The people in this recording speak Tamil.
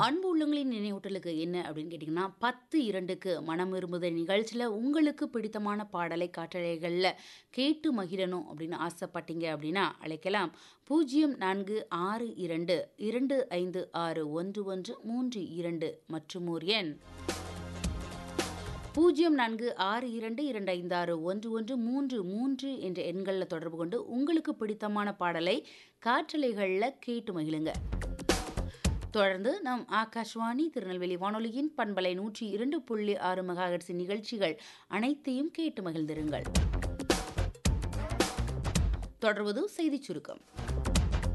அன்பு உள்ளங்களின் நினைவூட்டலுக்கு என்ன அப்படின்னு கேட்டிங்கன்னா பத்து இரண்டுக்கு மனம் விரும்புதல் நிகழ்ச்சியில் உங்களுக்கு பிடித்தமான பாடலை காற்றலைகளில் கேட்டு மகிழணும் அப்படின்னு ஆசைப்பட்டீங்க அப்படின்னா அழைக்கலாம் பூஜ்ஜியம் நான்கு ஆறு இரண்டு இரண்டு ஐந்து ஆறு ஒன்று ஒன்று மூன்று இரண்டு மற்றும் ஒரு எண் பூஜ்ஜியம் நான்கு ஆறு இரண்டு இரண்டு ஐந்து ஆறு ஒன்று ஒன்று மூன்று மூன்று என்ற எண்களில் தொடர்பு கொண்டு உங்களுக்கு பிடித்தமான பாடலை காற்றலைகளில் கேட்டு மகிழுங்க தொடர்ந்து நம் ஆகாஷ்வாணி திருநெல்வேலி வானொலியின் பண்பலை நூற்றி இரண்டு புள்ளி ஆறு மெகாஹெட்ஸ் நிகழ்ச்சிகள் அனைத்தையும் கேட்டு மகிழ்ந்திருங்கள் தொடர்வது செய்திச் சுருக்கம்